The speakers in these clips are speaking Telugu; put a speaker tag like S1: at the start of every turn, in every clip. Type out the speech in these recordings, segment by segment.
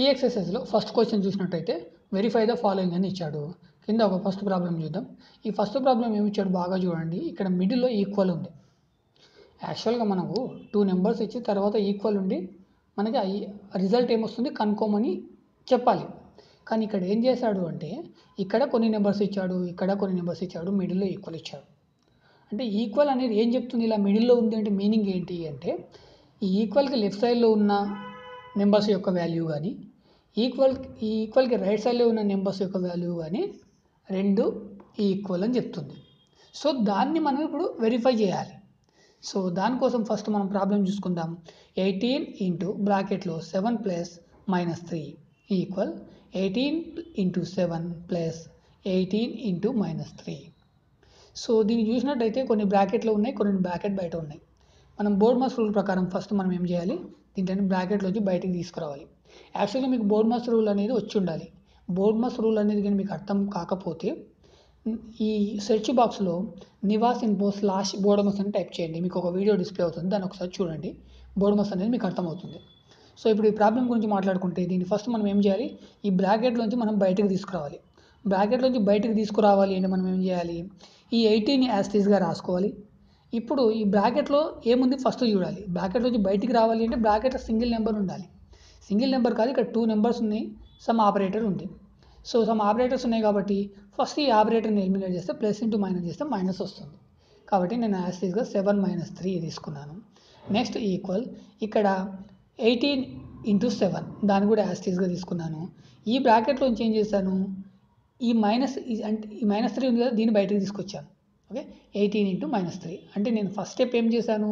S1: ఈ ఎక్సర్సైజ్లో ఫస్ట్ క్వశ్చన్ చూసినట్టయితే వెరిఫై ద ఫాలోయింగ్ అని ఇచ్చాడు కింద ఒక ఫస్ట్ ప్రాబ్లం చూద్దాం ఈ ఫస్ట్ ప్రాబ్లం ఏమి ఇచ్చాడు బాగా చూడండి ఇక్కడ మిడిల్లో ఈక్వల్ ఉంది యాక్చువల్గా మనకు టూ నెంబర్స్ ఇచ్చి తర్వాత ఈక్వల్ ఉండి మనకి ఆ రిజల్ట్ ఏమొస్తుంది కనుక్కోమని చెప్పాలి కానీ ఇక్కడ ఏం చేశాడు అంటే ఇక్కడ కొన్ని నెంబర్స్ ఇచ్చాడు ఇక్కడ కొన్ని నెంబర్స్ ఇచ్చాడు మిడిల్లో ఈక్వల్ ఇచ్చాడు అంటే ఈక్వల్ అనేది ఏం చెప్తుంది ఇలా మిడిల్లో ఉంది అంటే మీనింగ్ ఏంటి అంటే ఈ ఈక్వల్కి లెఫ్ట్ సైడ్లో ఉన్న నెంబర్స్ యొక్క వాల్యూ కానీ ఈక్వల్ ఈ ఈక్వల్కి రైట్ సైడ్లో ఉన్న నెంబర్స్ యొక్క వాల్యూ కానీ రెండు ఈక్వల్ అని చెప్తుంది సో దాన్ని మనం ఇప్పుడు వెరిఫై చేయాలి సో దానికోసం ఫస్ట్ మనం ప్రాబ్లం చూసుకుందాం ఎయిటీన్ ఇంటూ బ్రాకెట్లో seven plus minus three equal eighteen into seven plus eighteen into minus three so దీన్ని చూసినట్టయితే కొన్ని బ్రాకెట్లో ఉన్నాయి కొన్ని బ్రాకెట్ బయట ఉన్నాయి మనం బోర్డ్ మాస్ రూల్ ప్రకారం ఫస్ట్ మనం ఏం చేయాలి దీంట్లో బ్రాకెట్లోంచి బయటికి తీసుకురావాలి యాక్చువల్గా మీకు బోర్డ్ మాస్ రూల్ అనేది వచ్చి ఉండాలి బోర్డ్ మాస్ రూల్ అనేది కానీ మీకు అర్థం కాకపోతే ఈ సెర్చ్ బాక్స్లో నివాస్ ఇన్ఫో స్లాష్ బోర్డమస్ అని టైప్ చేయండి మీకు ఒక వీడియో డిస్ప్లే అవుతుంది దాన్ని ఒకసారి చూడండి బోర్డమస్ అనేది మీకు అర్థమవుతుంది సో ఇప్పుడు ఈ ప్రాబ్లం గురించి మాట్లాడుకుంటే దీన్ని ఫస్ట్ మనం ఏం చేయాలి ఈ బ్రాకెట్లోంచి మనం బయటకు తీసుకురావాలి బ్రాకెట్లోంచి బయటకు తీసుకురావాలి అంటే మనం ఏం చేయాలి ఈ ఎయిటీని యాస్టీస్గా రాసుకోవాలి ఇప్పుడు ఈ బ్రాకెట్లో ఏముంది ఫస్ట్ చూడాలి బ్రాకెట్లోంచి బయటికి రావాలి అంటే బ్రాకెట్లో సింగిల్ నెంబర్ ఉండాలి సింగిల్ నెంబర్ కాదు ఇక్కడ టూ నెంబర్స్ ఉన్నాయి సమ్ ఆపరేటర్ ఉంది సో సమ్ ఆపరేటర్స్ ఉన్నాయి కాబట్టి ఫస్ట్ ఈ ఆపరేటర్ని ఎలిమినేట్ చేస్తే ప్లస్ ఇంటూ మైనస్ చేస్తే మైనస్ వస్తుంది కాబట్టి నేను యాస్టీస్గా సెవెన్ మైనస్ త్రీ తీసుకున్నాను నెక్స్ట్ ఈక్వల్ ఇక్కడ ఎయిటీన్ ఇంటూ సెవెన్ దాన్ని కూడా యాస్టీస్గా తీసుకున్నాను ఈ బ్రాకెట్లోంచి ఏం చేశాను ఈ మైనస్ అంటే ఈ మైనస్ త్రీ ఉంది కదా దీన్ని బయటకు తీసుకొచ్చాను okay eighteen into minus three అంటే నేను ఫస్ట్ స్టెప్ ఏం చేశాను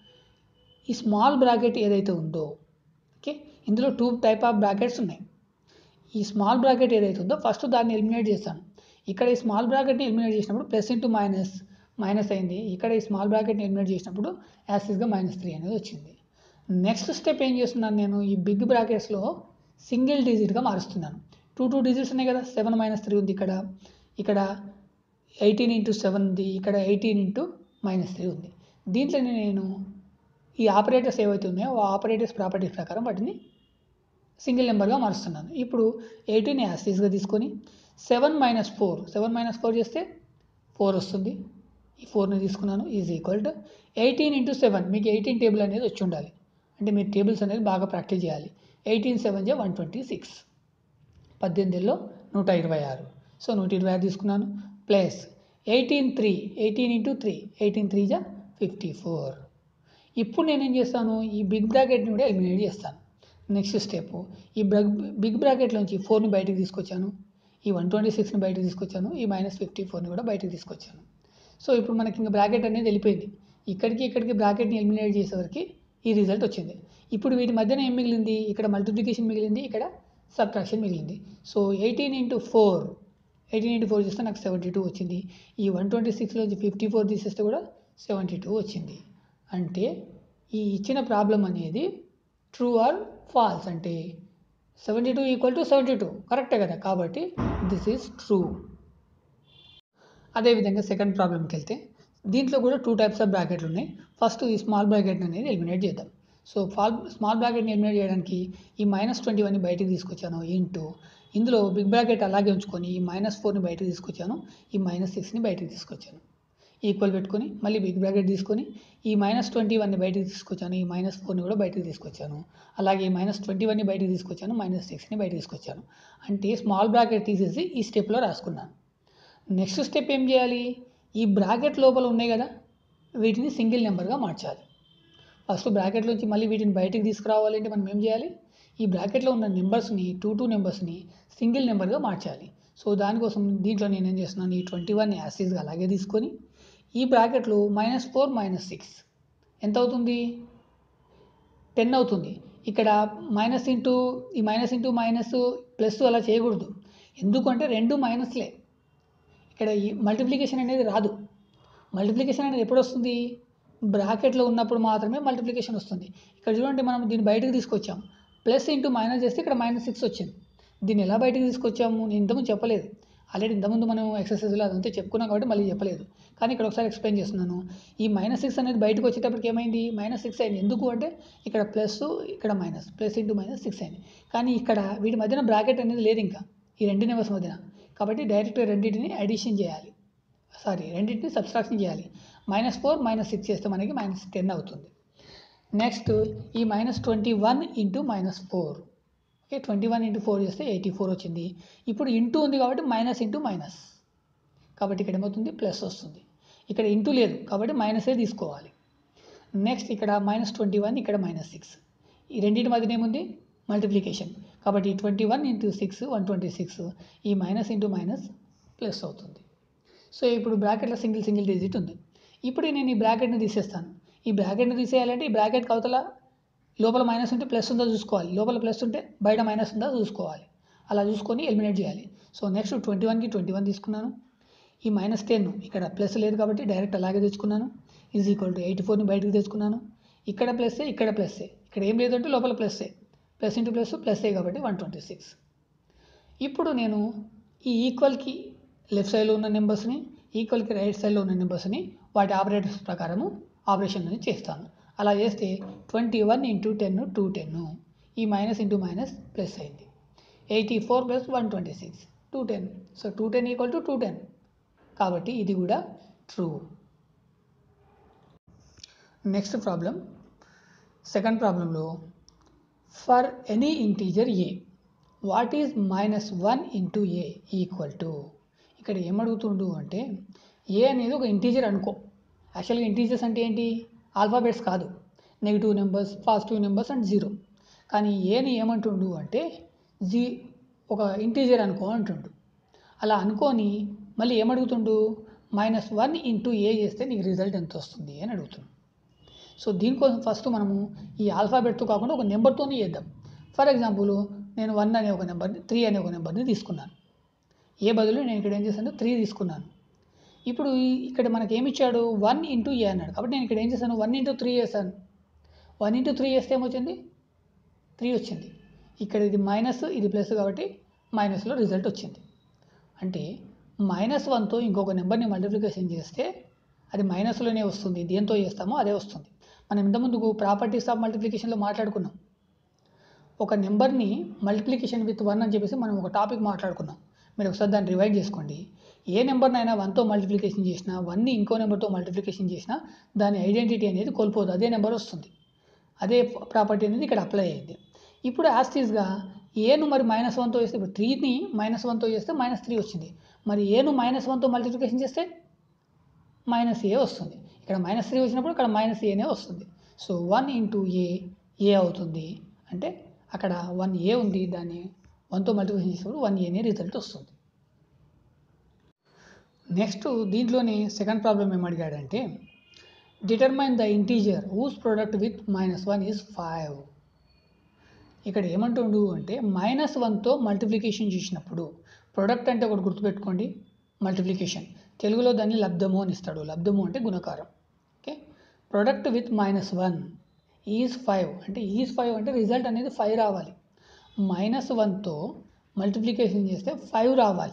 S1: ఈ స్మాల్ బ్రాకెట్ ఏదైతే ఉందో ఓకే ఇందులో టూ టైప్ ఆఫ్ బ్రాకెట్స్ ఉన్నాయి ఈ స్మాల్ బ్రాకెట్ ఏదైతే ఉందో ఫస్ట్ దాన్ని ఎలిమినేట్ చేశాను ఇక్కడ ఈ స్మాల్ బ్రాకెట్ని ఎలిమినేట్ చేసినప్పుడు ప్లస్ ఇంటూ మైనస్ మైనస్ అయింది ఇక్కడ ఈ స్మాల్ బ్రాకెట్ని ఎలిమినేట్ చేసినప్పుడు యాసిస్గా మైనస్ త్రీ అనేది వచ్చింది నెక్స్ట్ స్టెప్ ఏం చేస్తున్నాను నేను ఈ బిగ్ బ్రాకెట్స్లో సింగిల్ డిజిట్గా మారుస్తున్నాను టూ టూ డిజిట్స్ ఉన్నాయి కదా సెవెన్ మైనస్ త్రీ ఉంది ఇక్కడ ఇక్కడ ఎయిటీన్ ఇంటూ సెవెన్ ఉంది ఇక్కడ ఎయిటీన్ ఇంటూ మైనస్ త్రీ ఉంది దీంట్లో నేను ఈ ఆపరేటర్స్ ఏవైతే ఉన్నాయో ఆ ఆపరేటర్స్ ప్రాపర్టీస్ ప్రకారం వాటిని సింగిల్ నెంబర్గా మారుస్తున్నాను ఇప్పుడు ఎయిటీన్ యాసిస్గా తీసుకొని seven minus four seven minus four చేస్తే ఫోర్ వస్తుంది ఈ ఫోర్ని తీసుకున్నాను is equal to eighteen into seven మీకు ఎయిటీన్ టేబుల్ అనేది వచ్చి ఉండాలి అంటే మీరు టేబుల్స్ అనేది బాగా ప్రాక్టీస్ చేయాలి ఎయిటీన్ సెవెన్ జే వన్ ట్వంటీ సిక్స్ పద్దెనిమిదిలో నూట ఇరవై ఆరు సో నూట ఇరవై ఆరు తీసుకున్నాను plus eighteen three eighteen into three eighteen three జా ఫిఫ్టీ ఫోర్ ఇప్పుడు నేను ఏం చేస్తాను ఈ బిగ్ బ్రాకెట్ని కూడా ఎలిమినేట్ చేస్తాను నెక్స్ట్ స్టెప్ ఈ బ్రగ్ బిగ్ బ్రాకెట్లోంచి ఫోర్ని బయటకు తీసుకొచ్చాను ఈ వన్ ట్వంటీ సిక్స్ని బయటకు తీసుకొచ్చాను ఈ మైనస్ ఫిఫ్టీ ఫోర్ని కూడా బయటకు తీసుకొచ్చాను సో ఇప్పుడు మనకి ఇంకా బ్రాకెట్ అనేది వెళ్ళిపోయింది ఇక్కడికి ఇక్కడికి బ్రాకెట్ని ఎలిమినేట్ చేసేవరకు ఈ రిజల్ట్ వచ్చింది ఇప్పుడు వీటి మధ్యన ఏం మిగిలింది ఇక్కడ మల్టిప్లికేషన్ మిగిలింది ఇక్కడ సబ్ట్రాక్షన్ మిగిలింది so eighteen into four eighteen into four చేస్తే నాకు సెవెంటీ టూ వచ్చింది ఈ వన్ ట్వంటీ సిక్స్లో ఫిఫ్టీ ఫోర్ తీసేస్తే కూడా సెవెంటీ టూ వచ్చింది అంటే ఈ ఇచ్చిన ప్రాబ్లం అనేది ట్రూ ఆర్ ఫాల్స్ అంటే seventy two equal to seventy two కరెక్టే కదా కాబట్టి దిస్ ఈజ్ ట్రూ అదేవిధంగా సెకండ్ ప్రాబ్లంకి వెళ్తే దీంట్లో కూడా టూ టైప్స్ ఆఫ్ బ్రాకెట్లు ఉన్నాయి ఫస్ట్ ఈ స్మాల్ బ్రాకెట్ అనేది ఎలిమినేట్ చేద్దాం సో ఫాల్ స్మాల్ బ్రాకెట్ని ఎలిమినేట్ చేయడానికి ఈ మైనస్ ట్వంటీ వన్ని బయటికి తీసుకొచ్చాను ఇంటూ ఇందులో బిగ్ బ్రాకెట్ అలాగే ఉంచుకొని ఈ మైనస్ ఫోర్ని బయటకు తీసుకొచ్చాను ఈ మైనస్ సిక్స్ని బయటకు తీసుకొచ్చాను ఈక్వల్ పెట్టుకొని మళ్ళీ బిగ్ బ్రాకెట్ తీసుకొని ఈ మైనస్ ట్వంటీ వన్ని బయటకు తీసుకొచ్చాను ఈ మైనస్ ఫోర్ని కూడా బయటకు తీసుకొచ్చాను అలాగే ఈ మైనస్ ట్వంటీ వన్ని బయటకు తీసుకొచ్చాను మైనస్ సిక్స్ని బయటకు తీసుకొచ్చాను అంటే స్మాల్ బ్రాకెట్ తీసేసి ఈ స్టెప్లో రాసుకున్నాను నెక్స్ట్ స్టెప్ ఏం చేయాలి ఈ బ్రాకెట్ లోపల ఉన్నాయి కదా వీటిని సింగిల్ నెంబర్గా మార్చాలి ఫస్ట్ బ్రాకెట్లోంచి మళ్ళీ వీటిని బయటకు తీసుకురావాలంటే మనం ఏం చేయాలి ఈ బ్రాకెట్లో ఉన్న నెంబర్స్ని టూ టూ నెంబర్స్ని సింగిల్ నెంబర్గా మార్చాలి సో దానికోసం దీంట్లో నేను ఏం చేస్తున్నాను ఈ ట్వంటీ వన్ యాసిస్గా అలాగే తీసుకొని ఈ బ్రాకెట్లో మైనస్ ఫోర్ మైనస్ సిక్స్ ఎంత అవుతుంది టెన్ అవుతుంది ఇక్కడ మైనస్ ఇంటూ ఈ మైనస్ ఇంటూ మైనస్ ప్లస్ అలా చేయకూడదు ఎందుకంటే రెండు మైనస్లే ఇక్కడ ఈ మల్టిప్లికేషన్ అనేది రాదు మల్టిప్లికేషన్ అనేది ఎప్పుడు వస్తుంది బ్రాకెట్లో ఉన్నప్పుడు మాత్రమే మల్టిప్లికేషన్ వస్తుంది ఇక్కడ చూడండి మనం దీన్ని బయటకు తీసుకొచ్చాం ప్లస్ ఇంటూ మైనస్ చేస్తే ఇక్కడ మైనస్ సిక్స్ వచ్చింది దీన్ని ఎలా బయటకు తీసుకొచ్చాము నేను ఇంతకుముందు చెప్పలేదు ఆల్రెడీ ఇంతకుముందు మనం ఎక్సర్సైజ్లో అదంతా చెప్పుకున్నాం కాబట్టి మళ్ళీ చెప్పలేదు కానీ ఇక్కడ ఒకసారి ఎక్స్ప్లెయిన్ చేస్తున్నాను ఈ మైనస్ సిక్స్ అనేది బయటకు వచ్చేటప్పటికి ఏమైంది మైనస్ సిక్స్ అయింది ఎందుకు అంటే ఇక్కడ ప్లస్ ఇక్కడ minus plus into minus six అయింది కానీ ఇక్కడ వీటి మధ్యన బ్రాకెట్ అనేది లేదు ఇంకా ఈ రెండు నెంబర్స్ మధ్యన కాబట్టి డైరెక్ట్ రెండింటిని అడిషన్ చేయాలి సారీ రెండింటిని సబ్స్ట్రాక్షన్ చేయాలి మైనస్ ఫోర్ మైనస్ సిక్స్ చేస్తే మనకి మైనస్ టెన్ అవుతుంది నెక్స్ట్ ఈ minus twenty one into minus four okay twenty one into four చేస్తే ఎయిటీ ఫోర్ వచ్చింది ఇప్పుడు ఇంటూ ఉంది కాబట్టి మైనస్ ఇంటూ మైనస్ కాబట్టి ఇక్కడ ఏమవుతుంది ప్లస్ వస్తుంది ఇక్కడ ఇంటూ లేదు కాబట్టి మైనసే తీసుకోవాలి నెక్స్ట్ ఇక్కడ మైనస్ ట్వంటీ వన్ ఇక్కడ మైనస్ సిక్స్ ఈ రెండింటి మధ్యన ఏముంది మల్టిప్లికేషన్ కాబట్టి twenty one into six one twenty six ఈ మైనస్ ఇంటూ మైనస్ ప్లస్ అవుతుంది సో ఇప్పుడు బ్రాకెట్లో సింగిల్ సింగిల్ డిజిట్ ఉంది ఇప్పుడు నేను ఈ బ్రాకెట్ని తీసేస్తాను ఈ బ్రాకెట్ని తీసేయాలంటే ఈ బ్రాకెట్ కవతల లోపల మైనస్ ఉంటే ప్లస్ ఉందో చూసుకోవాలి లోపల ప్లస్ ఉంటే బయట మైనస్ ఉందో చూసుకోవాలి అలా చూసుకొని ఎలిమినేట్ చేయాలి సో నెక్స్ట్ ట్వంటీ వన్కి ట్వంటీ వన్ తీసుకున్నాను ఈ మైనస్ టెన్ ఇక్కడ ప్లస్ లేదు కాబట్టి డైరెక్ట్ అలాగే తెచ్చుకున్నాను ఈజ్ ఈక్వల్ టు ఎయిటీ ఫోర్ని బయటకు తెచ్చుకున్నాను ఇక్కడ ప్లస్సే ఇక్కడ ప్లస్సే ఇక్కడ ఏం లేదంటే లోపల ప్లస్సే ప్లస్ ఇంటూ ప్లస్ ప్లస్సే కాబట్టి వన్ ట్వంటీ సిక్స్ ఇప్పుడు నేను ఈ ఈక్వల్కి లెఫ్ట్ సైడ్లో ఉన్న నెంబర్స్ని ఈక్వల్కి రైట్ సైడ్లో ఉన్న నెంబర్స్ని వాటి ఆపరేటర్స్ ప్రకారము ఆపరేషన్ అనేది చేస్తాను అలా చేస్తే twenty one into ten two ten ఈ మైనస్ ఇంటూ మైనస్ ప్లస్ అయింది eighty four plus one twenty six two ten so two ten equal to two ten కాబట్టి ఇది కూడా ట్రూ నెక్స్ట్ ప్రాబ్లం సెకండ్ ప్రాబ్లంలో for any integer a what is minus one into a equal to ఇక్కడ ఏమడుగుతుండు అంటే ఏ అనేది ఒక ఇంటీజర్ అనుకో యాక్చువల్గా ఇంటీజర్స్ అంటే ఏంటి ఆల్ఫాబెట్స్ కాదు negative numbers positive numbers and zero కానీ ఏని ఏమంటుండు అంటే జీ ఒక ఇంటీజర్ అనుకో అంటుండు అలా అనుకొని మళ్ళీ ఏమడుగుతుండు మైనస్ వన్ ఇంటూ ఏ చేస్తే నీకు రిజల్ట్ ఎంత వస్తుంది అని అడుగుతుండు సో దీనికోసం ఫస్ట్ మనము ఈ ఆల్ఫాబెట్తో కాకుండా ఒక నెంబర్తోనే చేద్దాం ఫర్ ఎగ్జాంపుల్ నేను వన్ అనే ఒక నెంబర్ని త్రీ అనే ఒక నెంబర్ని తీసుకున్నాను ఏ బదులు నేను ఇక్కడ ఏం చేశాను త్రీ తీసుకున్నాను ఇప్పుడు ఈ- ఇక్కడ మనకి ఏమి ఇచ్చాడు వన్ ఇంటూ ఏ అన్నాడు కాబట్టి నేను ఇక్కడ ఏం చేశాను వన్ ఇంటూ త్రీ చేశాను వన్ ఇంటూ త్రీ చేస్తే ఏమొచ్చింది త్రీ వచ్చింది ఇక్కడ ఇది మైనస్ ఇది ప్లస్ కాబట్టి మైనస్లో రిజల్ట్ వచ్చింది అంటే మైనస్ వన్తో ఇంకొక నెంబర్ని మల్టిప్లికేషన్ చేస్తే అది మైనస్లోనే వస్తుంది దేంతో చేస్తామో అదే వస్తుంది మనం ఇంతకుముందుకు ప్రాపర్టీస్ ఆఫ్ మల్టిప్లికేషన్లో మాట్లాడుకున్నాం ఒక నెంబర్ని మల్టిప్లికేషన్ విత్ వన్ అని చెప్పేసి మనం ఒక టాపిక్ మాట్లాడుకున్నాం మీరు ఒకసారి దాన్ని రివైడ్ చేసుకోండి ఏ నెంబర్నైనా వన్తో మల్టిప్లికేషన్ చేసినా వన్ని ఇంకో నెంబర్తో మల్టిప్లికేషన్ చేసినా దాని ఐడెంటిటీ అనేది కోల్పోదు అదే నెంబర్ వస్తుంది అదే ప్రాపర్టీ అనేది ఇక్కడ అప్లై అయ్యింది ఇప్పుడు యాస్టీస్గా ఏను మరి మైనస్ వన్తో చేస్తే ఇప్పుడు త్రీని మైనస్ వన్తో చేస్తే మైనస్ త్రీ వచ్చింది మరి ఏను మైనస్ వన్తో మల్టిప్లికేషన్ చేస్తే మైనస్ ఏ వస్తుంది ఇక్కడ మైనస్ త్రీ వచ్చినప్పుడు ఇక్కడ మైనస్ ఏనే వస్తుంది so one into a a అవుతుంది అంటే అక్కడ వన్ ఏ ఉంది దాన్ని వన్తో మల్టిప్లికేషన్ చేసినప్పుడు వన్ ఏనే రిజల్ట్ వస్తుంది నెక్స్ట్ దీంట్లోనే సెకండ్ ప్రాబ్లం ఏం అడిగాడంటే determine the integer whose product with minus one is five ఇక్కడ ఏమంటుండు అంటే మైనస్ వన్తో మల్టిప్లికేషన్ చేసినప్పుడు ప్రొడక్ట్ అంటే ఒకటి గుర్తుపెట్టుకోండి మల్టిప్లికేషన్ తెలుగులో దాన్ని లబ్ధము అని ఇస్తాడు లబ్ధము అంటే గుణకారం okay product with minus one is five అంటే ఈజ్ ఫైవ్ అంటే రిజల్ట్ అనేది ఫైవ్ రావాలి మైనస్ వన్తో మల్టిప్లికేషన్ చేస్తే ఫైవ్ రావాలి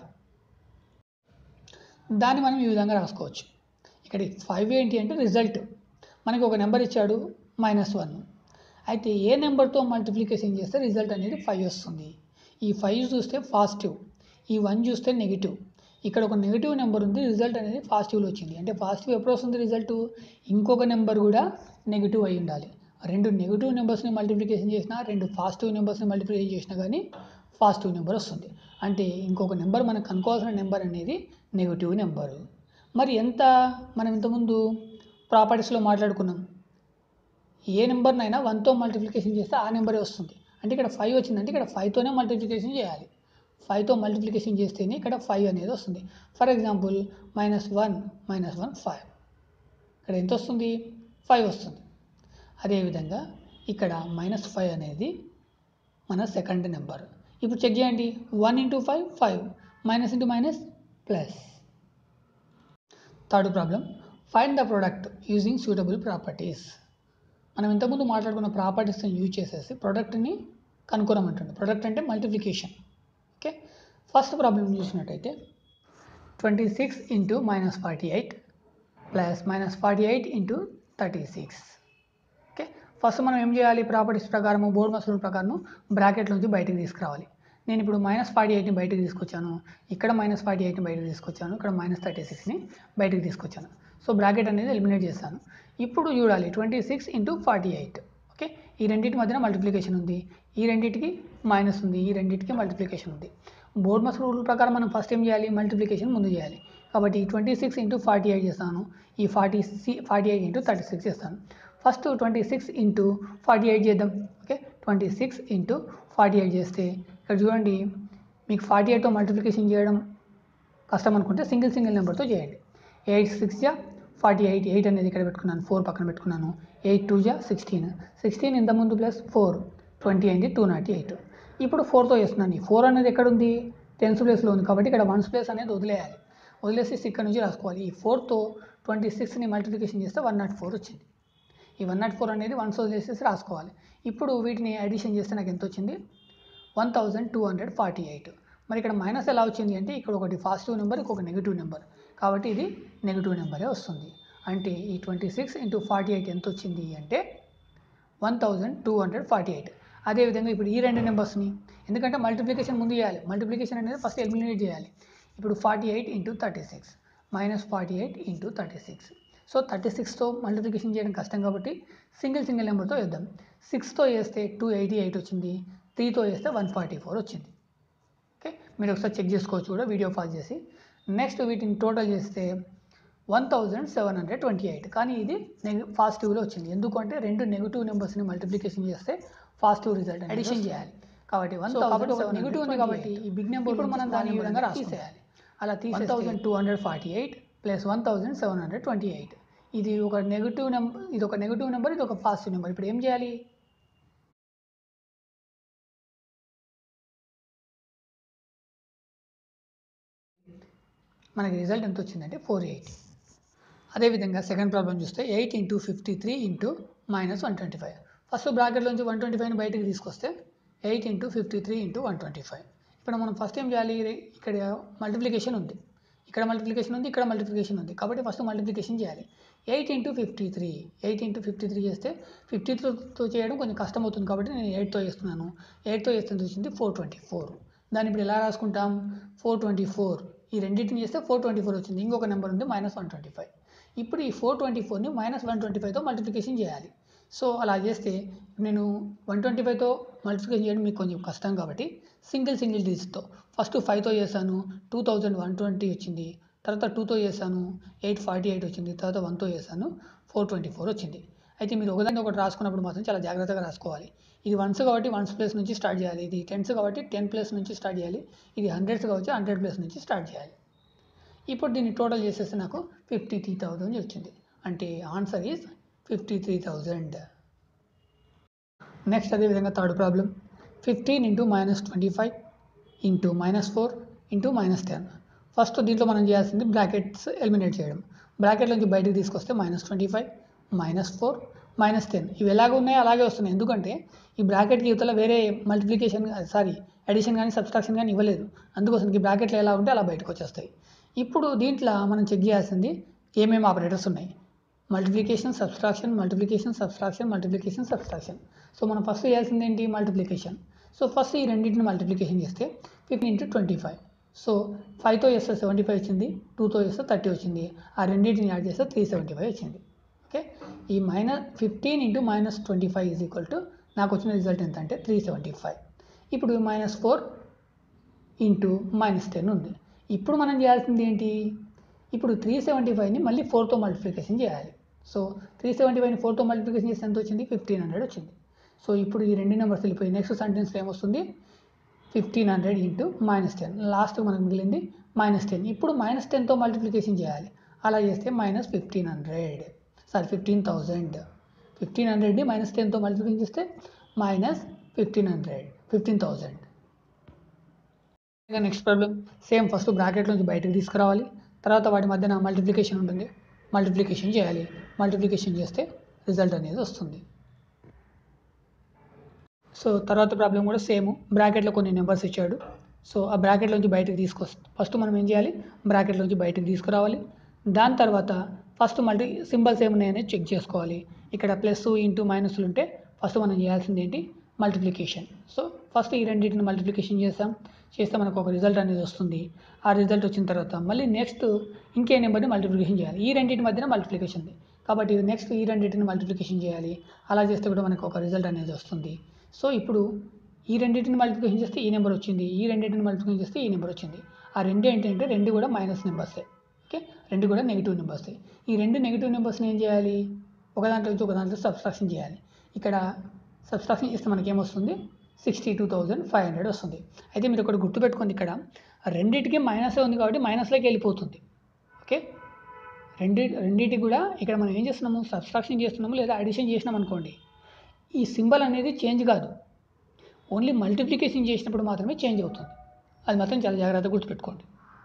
S1: దాన్ని మనం ఈ విధంగా రాసుకోవచ్చు ఇక్కడ ఫైవ్ ఏంటి అంటే రిజల్ట్ మనకి ఒక నెంబర్ ఇచ్చాడు మైనస్ వన్ అయితే ఏ నెంబర్తో మల్టిప్లికేషన్ చేస్తే రిజల్ట్ అనేది ఫైవ్ వస్తుంది ఈ ఫైవ్ చూస్తే పాజిటివ్ ఈ వన్ చూస్తే నెగిటివ్ ఇక్కడ ఒక నెగిటివ్ నెంబర్ ఉంది రిజల్ట్ అనేది పాజిటివ్లో వచ్చింది అంటే పాజిటివ్ ఎప్పుడు వస్తుంది రిజల్ట్ ఇంకొక నెంబర్ కూడా నెగిటివ్ అయి ఉండాలి రెండు నెగిటివ్ నెంబర్స్ని మల్టిప్లికేషన్ చేసినా రెండు పాజిటివ్ నెంబర్స్ని మల్టిప్లికేషన్ చేసినా కానీ పాజిటివ్ నెంబర్ వస్తుంది అంటే ఇంకొక నెంబర్ మనకు కనుక్కోవాల్సిన నెంబర్ అనేది నెగిటివ్ నెంబరు మరి ఎంత మనం ఇంతకుముందు ప్రాపర్టీస్లో మాట్లాడుకున్నాం ఏ నెంబర్నైనా వన్తో మల్టిప్లికేషన్ చేస్తే ఆ నెంబరే వస్తుంది అంటే ఇక్కడ ఫైవ్ వచ్చిందంటే ఇక్కడ ఫైవ్తోనే మల్టిప్లికేషన్ చేయాలి ఫైవ్తో మల్టిప్లికేషన్ చేస్తేనే ఇక్కడ ఫైవ్ అనేది వస్తుంది for example minus one minus one five ఇక్కడ ఎంత వస్తుంది ఫైవ్ వస్తుంది అదేవిధంగా ఇక్కడ మైనస్ ఫైవ్ అనేది మన సెకండ్ నెంబర్ ఇప్పుడు చెక్ చేయండి one into five five minus into minus plus third problem find the product using suitable properties మనం ఇంతకుముందు మాట్లాడుకున్న ప్రాపర్టీస్ని యూజ్ చేసేసి ప్రోడక్ట్ని కనుక్కోమంటుంది ప్రోడక్ట్ అంటే మల్టిప్లికేషన్ ఓకే ఫస్ట్ ప్రాబ్లం చూసినట్టయితే twenty six into minus forty eight plus minus forty eight into thirty six okay first మనం ఏం చేయాలి ప్రాపర్టీస్ ప్రకారం బోర్డ్ మసూల్ ప్రకారం బ్రాకెట్ నుంచి బయటకు తీసుకురావాలి నేను ఇప్పుడు మైనస్ ఫార్టీ ఎయిట్ని బయటకు తీసుకొచ్చాను ఇక్కడ మైనస్ ఫార్టీ ఎయిట్ని బయటకు తీసుకొచ్చాను ఇక్కడ మైనస్ థర్టీ సిక్స్ని బయటకు తీసుకొచ్చాను సో బ్రాకెట్ అనేది ఎలిమినేట్ చేస్తాను ఇప్పుడు చూడాలి twenty six into forty eight okay ఈ రెండింటి మధ్యన మల్టిప్లికేషన్ ఉంది ఈ రెండింటికి మైనస్ ఉంది ఈ రెండింటికి మల్టిప్లికేషన్ ఉంది బోర్డ్ మస్ రూల్ ప్రకారం మనం ఫస్ట్ ఏం చేయాలి మల్టిప్లికేషన్ ముందు చేయాలి కాబట్టి twenty six into forty eight చేస్తాను ఈ ఫార్టీ సి forty eight into thirty six చేస్తాను first twenty six into forty eight చేద్దాం okay twenty six into forty eight చేస్తే ఇక్కడ చూడండి మీకు ఫార్టీ ఎయిట్తో మల్టిప్లికేషన్ చేయడం కష్టం అనుకుంటే సింగిల్ సింగిల్ నెంబర్తో చేయండి ఎయిట్ సిక్స్ జా ఫార్టీ ఎయిట్ ఎయిట్ అనేది ఇక్కడ పెట్టుకున్నాను ఫోర్ పక్కన పెట్టుకున్నాను ఎయిట్ టూ జా సిక్స్టీన్ సిక్స్టీన్ ఇంత ముందు ప్లస్ ఫోర్ ట్వంటీ అయింది టూ నాట్ ఎయిట్ ఇప్పుడు ఫోర్తో చేస్తున్నాను ఈ ఫోర్ అనేది ఎక్కడ ఉంది టెన్స్ ప్లేస్లో ఉంది కాబట్టి ఇక్కడ వన్స్ ప్లేస్ అనేది వదిలేయాలి వదిలేసి ఇక్కడ నుంచి రాసుకోవాలి ఈ ఫోర్తో ట్వంటీ సిక్స్ని మల్టిప్లికేషన్ చేస్తే వన్ నాట్ ఫోర్ వచ్చింది ఈ వన్ నాట్ ఫోర్ అనేది వన్స్ వదిలేసేసి రాసుకోవాలి ఇప్పుడు వీటిని అడిషన్ చేస్తే నాకు ఎంత వచ్చింది one thousand two hundred forty eight మరి ఇక్కడ మైనస్ ఎలా వచ్చింది అంటే ఇక్కడ ఒకటి పాజిటివ్ నెంబర్ ఇంకొక నెగిటివ్ నెంబర్ కాబట్టి ఇది నెగిటివ్ నెంబరే వస్తుంది అంటే ఈ twenty six into forty eight ఎంత వచ్చింది అంటే one thousand two hundred forty eight అదేవిధంగా ఇప్పుడు ఈ రెండు నెంబర్స్ని ఎందుకంటే మల్టిప్లికేషన్ ముందు చేయాలి మల్టిప్లికేషన్ అనేది ఫస్ట్ ఎలిమినేట్ చేయాలి ఇప్పుడు forty eight into thirty six minus forty eight into thirty six so thirty సిక్స్తో మల్టిప్లికేషన్ చేయడం కష్టం కాబట్టి సింగిల్ సింగిల్ నెంబర్తో వేద్దాం సిక్స్తో వేస్తే టూ ఎయిటీ ఎయిట్ వచ్చింది త్రీతో వేస్తే వన్ ఫార్టీ ఫోర్ వచ్చింది ఓకే మీరు ఒకసారి చెక్ చేసుకోవచ్చు కూడా వీడియో పాజ్ చేసి నెక్స్ట్ వీటిని టోటల్ చేస్తే one thousand seven hundred twenty eight కానీ ఇది నెగ పాజిటివ్లో వచ్చింది ఎందుకంటే రెండు నెగిటివ్ నెంబర్స్ని మల్టిప్లికేషన్ చేస్తే పాజిటివ్ రిజల్ట్ అడిషన్ చేయాలి కాబట్టి వన్ కాబట్టి ఒక నెగిటివ్ ఉంది కాబట్టి ఈ బిగ్ నెంబర్ ఇప్పుడు మనం దాని ఈ విధంగా తీసేయాలి అలా తీసి thousand two hundred forty eight plus one thousand seven hundred twenty eight ఇది ఒక నెగిటివ్ నెంబర్ ఇది ఒక నెగిటివ్ నెంబర్ ఇది ఒక పాజిటివ్ నెంబర్ ఇప్పుడు ఏం చేయాలి మనకి రిజల్ట్ ఎంత వచ్చిందంటే ఫోర్ ఎయిటీ అదేవిధంగా సెకండ్ ప్రాబ్లం చూస్తే eight into fifty three into minus one twenty five first బ్రాకెట్లోంచి వన్ ట్వంటీ ఫైవ్ని బయటకు తీసుకొస్తే eight into fifty three into one twenty five ఇక్కడ మనం ఫస్ట్ ఏం చేయాలి ఇక్కడ మల్టిప్లికేషన్ ఉంది ఇక్కడ మల్టిప్లికేషన్ ఉంది ఇక్కడ మల్టిప్లికేషన్ ఉంది కాబట్టి ఫస్ట్ మల్టిప్లికేషన్ చేయాలి eight into fifty three eight into fifty three చేస్తే ఫిఫ్టీ త్రీతో చేయడం కొంచెం కష్టం అవుతుంది కాబట్టి నేను ఎయిట్తో చేస్తున్నాను ఎయిట్తో చేస్తే వచ్చింది ఫోర్ ట్వంటీ ఫోర్ దాన్ని ఇప్పుడు ఎలా రాసుకుంటాం ఫోర్ ట్వంటీ ఫోర్ ఈ రెండింటిని చేస్తే ఫోర్ ట్వంటీ ఫోర్ వచ్చింది ఇంకొక నెంబర్ ఉంది మైనస్ వన్ ట్వంటీ ఫైవ్ ఇప్పుడు ఈ ఫోర్ ట్వంటీ ఫోర్ని మైనస్ వన్ ట్వంటీ ఫైవ్తో మల్టిప్లికేషన్ చేయాలి సో అలా చేస్తే నేను వన్ ట్వంటీ ఫైవ్తో మల్టిప్లికేషన్ చేయడం మీకు కొంచెం కష్టం కాబట్టి సింగిల్ సింగిల్ డిజిట్తో ఫస్ట్ ఫైవ్తో చేశాను టూ థౌజండ్ వన్ ట్వంటీ వచ్చింది తర్వాత టూతో చేశాను ఎయిట్ ఫార్టీ ఎయిట్ వచ్చింది తర్వాత వన్తో చేశాను ఫోర్ ట్వంటీ ఫోర్ వచ్చింది అయితే మీరు ఒకదాన్ని ఒకటి రాసుకున్నప్పుడు మాత్రం చాలా జాగ్రత్తగా రాసుకోవాలి ఇది వన్స్ కాబట్టి వన్స్ ప్లేస్ నుంచి స్టార్ట్ చేయాలి ఇది టెన్స్ కాబట్టి టెన్ ప్లేస్ నుంచి స్టార్ట్ చేయాలి ఇది హండ్రెడ్స్ కాబట్టి హండ్రెడ్ ప్లేస్ నుంచి స్టార్ట్ చేయాలి ఇప్పుడు దీన్ని టోటల్ చేసేస్తే నాకు ఫిఫ్టీ త్రీ థౌజండ్ వచ్చింది అంటే answer is fifty three thousand next అదేవిధంగా third problem fifteen into minus twenty five into minus four into minus ten first దీంట్లో మనం చేయాల్సింది బ్రాకెట్స్ ఎలిమినేట్ చేయడం బ్రాకెట్ నుంచి బయటకు తీసుకొస్తే minus twenty five minus four minus ten ఇవి ఎలాగ ఉన్నాయో అలాగే వస్తున్నాయి ఎందుకంటే ఈ బ్రాకెట్కి యువతల వేరే మల్టిప్లికేషన్ సారీ అడిషన్ కానీ సబ్స్ట్రాక్షన్ కానీ ఇవ్వలేదు అందుకోసం ఈ బ్రాకెట్లు ఎలా ఉంటే అలా బయటకు వచ్చేస్తాయి ఇప్పుడు దీంట్లో మనం చెక్ చేయాల్సింది ఏమేమి ఆపరేటర్స్ ఉన్నాయి multiplication subtraction multiplication subtraction multiplication subtraction so మనం ఫస్ట్ చేయాల్సింది ఏంటి మల్టిప్లికేషన్ సో ఫస్ట్ ఈ రెండింటిని మల్టిప్లికేషన్ చేస్తే fifteen into twenty five so ఫైవ్తో చేస్తే సెవెంటీ ఫైవ్ వచ్చింది టూతో చేస్తే థర్టీ వచ్చింది ఆ రెండింటిని యాడ్ చేస్తే త్రీ సెవెంటీ ఫైవ్ వచ్చింది ఓకే ఈ minus fifteen into minus twenty five is equal to నాకు వచ్చిన రిజల్ట్ ఎంత అంటే త్రీ సెవెంటీ ఫైవ్ ఇప్పుడు minus four into minus ten ఉంది ఇప్పుడు మనం చేయాల్సింది ఏంటి ఇప్పుడు త్రీ సెవెంటీ ఫైవ్ని మళ్ళీ ఫోర్తో మల్టిప్లికేషన్ చేయాలి సో త్రీ సెవెంటీ ఫైవ్ని ఫోర్తో మల్టిప్లికేషన్ చేస్తే ఎంత వచ్చింది ఫిఫ్టీన్ హండ్రెడ్ వచ్చింది సో ఇప్పుడు ఈ రెండు నెంబర్స్ వెళ్ళిపోయి నెక్స్ట్ సెంటెన్స్లో ఏమొస్తుంది fifteen hundred into minus ten last మనకు మిగిలింది మైనస్ టెన్ ఇప్పుడు మైనస్ టెన్తో మల్టిప్లికేషన్ చేయాలి అలా చేస్తే minus fifteen hundred sorry fifteen thousand fifteen హండ్రెడ్ని మైనస్ టెన్తో మల్టిప్లికేషన్ చేస్తే minus fifteen hundred fifteen thousand ఇంకా next problem same first bracket నుంచి బయటకు తీసుకురావాలి తర్వాత వాటి మధ్యన మల్టిప్లికేషన్ ఉంటుంది మల్టిప్లికేషన్ చేయాలి మల్టిప్లికేషన్ చేస్తే రిజల్ట్ అనేది వస్తుంది సో తర్వాత ప్రాబ్లం కూడా సేమ్ బ్రాకెట్లో కొన్ని నెంబర్స్ ఇచ్చాడు సో ఆ బ్రాకెట్లోంచి బయటకు తీసుకొస్తే ఫస్ట్ మనం ఏం చేయాలి బ్రాకెట్లోంచి బయటకు తీసుకురావాలి దాని తర్వాత ఫస్ట్ మళ్ళీ సింబల్స్ ఏమున్నాయని చెక్ చేసుకోవాలి ఇక్కడ ప్లస్ ఇంటూ మైనస్లు ఉంటే ఫస్ట్ మనం చేయాల్సింది ఏంటి మల్టిప్లికేషన్ సో ఫస్ట్ ఈ రెండింటిని మల్టిప్లికేషన్ చేస్తాం చేస్తే మనకు ఒక రిజల్ట్ అనేది వస్తుంది ఆ రిజల్ట్ వచ్చిన తర్వాత మళ్ళీ నెక్స్ట్ ఇంకే నెంబర్ని మల్టిప్లికేషన్ చేయాలి ఈ రెండింటి మధ్యన మల్టిప్లికేషన్ ఉంది కాబట్టి నెక్స్ట్ ఈ రెండింటిని మల్టిప్లికేషన్ చేయాలి అలా చేస్తే కూడా మనకు ఒక రిజల్ట్ అనేది వస్తుంది సో ఇప్పుడు ఈ రెండింటిని మల్టిప్లికేషన్ చేస్తే ఈ నెంబర్ వచ్చింది ఈ రెండింటిని మల్టిప్లికేషన్ చేస్తే ఈ నెంబర్ వచ్చింది ఆ రెండు ఏంటంటే రెండు కూడా మైనస్ నెంబర్సే ఓకే రెండు కూడా నెగిటివ్ నెంబర్సే ఈ రెండు నెగిటివ్ నెంబర్స్ని ఏం చేయాలి ఒక దాంట్లో నుంచి ఒక దాంట్లో సబ్స్ట్రాక్షన్ చేయాలి ఇక్కడ సబ్స్ట్రాక్షన్ చేస్తే మనకి ఏమొస్తుంది sixty two thousand five hundred వస్తుంది అయితే మీరు ఒకటి గుర్తుపెట్టుకోండి ఇక్కడ రెండింటికి మైనసే ఉంది కాబట్టి మైనస్లోకి వెళ్ళిపోతుంది ఓకే రెండు రెండింటికి కూడా ఇక్కడ మనం ఏం చేస్తున్నాము సబ్స్ట్రాక్షన్ చేస్తున్నాము లేదా అడిషన్ చేసినాం అనుకోండి ఈ సింబల్ అనేది చేంజ్ కాదు ఓన్లీ మల్టిప్లికేషన్ చేసినప్పుడు మాత్రమే చేంజ్ అవుతుంది అది మాత్రం చాలా జాగ్రత్తగా గుర్తుపెట్టుకోండి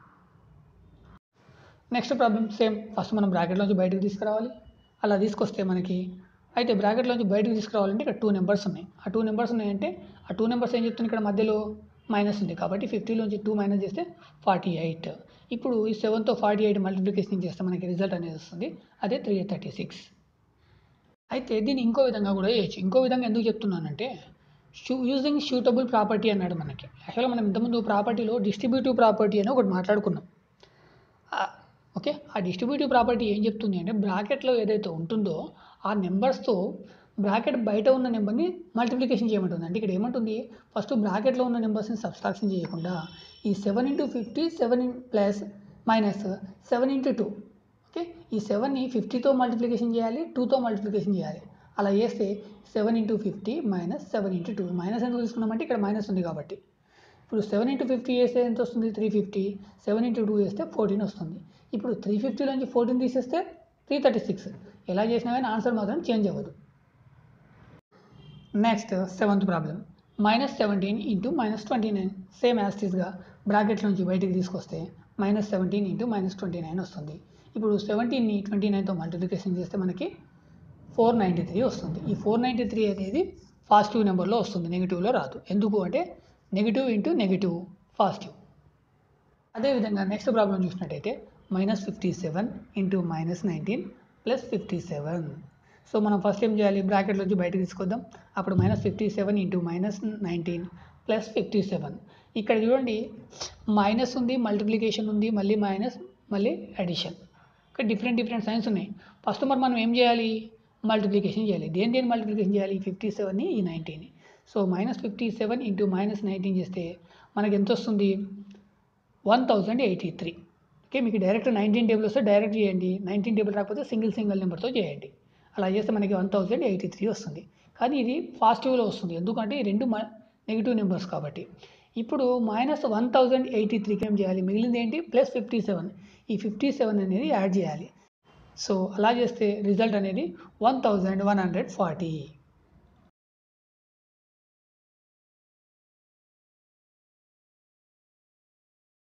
S1: నెక్స్ట్ ప్రాబ్లం సేమ్ ఫస్ట్ మనం బ్రాకెట్లోంచి బయటకు తీసుకురావాలి అలా తీసుకొస్తే మనకి అయితే బ్రాకెట్లోంచి బయటకు తీసుకురావాలంటే ఇక్కడ టూ నెంబర్స్ ఉన్నాయి ఆ టూ నెంబర్స్ ఉన్నాయంటే ఆ టూ నెంబర్స్ ఏం చెప్తుంది ఇక్కడ మధ్యలో మైనస్ ఉంది కాబట్టి ఫిఫ్టీలోంచి టూ మైనస్ చేస్తే ఫార్టీ ఎయిట్ ఇప్పుడు ఈ సెవెన్తో ఫార్టీ ఎయిట్ మల్టిప్లికేషన్ చేస్తే మనకి రిజల్ట్ అనేది వస్తుంది అదే త్రీ థర్టీ సిక్స్ అయితే దీన్ని ఇంకో విధంగా కూడా చేయొచ్చు ఇంకో విధంగా ఎందుకు చెప్తున్నానంటే షూ యూజింగ్ షూటబుల్ ప్రాపర్టీ అన్నాడు మనకి యాక్చువల్గా మనం ఇంతకుముందు ప్రాపర్టీలో డిస్ట్రిబ్యూటివ్ ప్రాపర్టీ అని ఒకటి మాట్లాడుకున్నాం ఆ- ఓకే ఆ డిస్ట్రిబ్యూటివ్ ప్రాపర్టీ ఏం చెప్తుంది అంటే బ్రాకెట్లో ఏదైతే ఉంటుందో ఆ నెంబర్స్తో బ్రాకెట్ బయట ఉన్న నెంబర్ని మల్టిప్లికేషన్ చేయమంటుంది అంటే ఇక్కడ ఏమంటుంది ఫస్ట్ బ్రాకెట్లో ఉన్న నెంబర్స్ని సబ్స్ట్రాక్షన్ చేయకుండా ఈ seven into fifty seven plus minus seven into two okay ఈ సెవెన్ని ఫిఫ్టీతో మల్టిప్లికేషన్ చేయాలి టూతో మల్టిప్లికేషన్ చేయాలి అలా చేస్తే seven into fifty minus seven into two minus ఎందుకు తీసుకున్నామంటే ఇక్కడ మైనస్ ఉంది కాబట్టి ఇప్పుడు సెవెన్ ఇంటూ ఫిఫ్టీ వేస్తే ఎంత వస్తుంది three fifty seven into two వేస్తే ఫోర్టీన్ వస్తుంది ఇప్పుడు త్రీ ఫిఫ్టీలోంచి ఫోర్టీన్ తీసేస్తే త్రీ థర్టీ సిక్స్ ఎలా చేసినా కానీ ఆన్సర్ మాత్రం చేంజ్ అవ్వదు next seventh problem minus seventeen into minus twenty nine same యాస్టీస్గా బ్రాకెట్ నుంచి బయటికి తీసుకొస్తే minus seventeen into minus twenty nine వస్తుంది ఇప్పుడు సెవెంటీన్ని ట్వంటీ నైన్తో మల్టిప్లికేషన్ చేస్తే మనకి ఫోర్ నైంటీ త్రీ వస్తుంది ఈ ఫోర్ నైంటీ త్రీ అనేది పాజిటివ్ నెంబర్లో వస్తుంది నెగిటివ్లో రాదు ఎందుకు అంటే నెగిటివ్ ఇంటూ నెగిటివ్ పాజిటివ్ అదేవిధంగా నెక్స్ట్ ప్రాబ్లం చూసినట్టయితే minus fifty seven into minus nineteen plus fifty seven so మనం ఫస్ట్ ఏం చేయాలి బ్రాకెట్లోంచి బయటకు తీసుకొద్దాం అప్పుడు minus fifty seven into minus nineteen plus fifty seven ఇక్కడ చూడండి మైనస్ ఉంది మల్టిప్లికేషన్ ఉంది మళ్ళీ మైనస్ మళ్ళీ అడిషన్ ఇక్కడ డిఫరెంట్ డిఫరెంట్ సైన్స్ ఉన్నాయి ఫస్ట్ మరి మనం ఏం చేయాలి మల్టిప్లికేషన్ చేయాలి దేని దేని మల్టిప్లికేషన్ చేయాలి ఫిఫ్టీ సెవెన్ని ఈ nineteen so minus fifty seven into minus nineteen చేస్తే మనకి ఎంత వస్తుంది one thousand eighty three okay మీకు డైరెక్ట్ నైన్టీన్ టేబుల్ వస్తే డైరెక్ట్ చేయండి నైన్టీన్ టేబుల్ రాకపోతే సింగిల్ సింగిల్ నెంబర్తో చేయండి అలా చేస్తే మనకి వన్ థౌజండ్ ఎయిటీ త్రీ వస్తుంది కానీ ఇది పాజిటివ్లో వస్తుంది ఎందుకంటే ఈ రెండు నెగిటివ్ నెంబర్స్ కాబట్టి ఇప్పుడు మైనస్ వన్ థౌజండ్ ఎయిటీ త్రీకి ఏం చేయాలి మిగిలింది ఏంటి ప్లస్ ఫిఫ్టీ సెవెన్ ఈ ఫిఫ్టీ సెవెన్ అనేది యాడ్ చేయాలి సో అలా చేస్తే రిజల్ట్ అనేది one thousand one hundred forty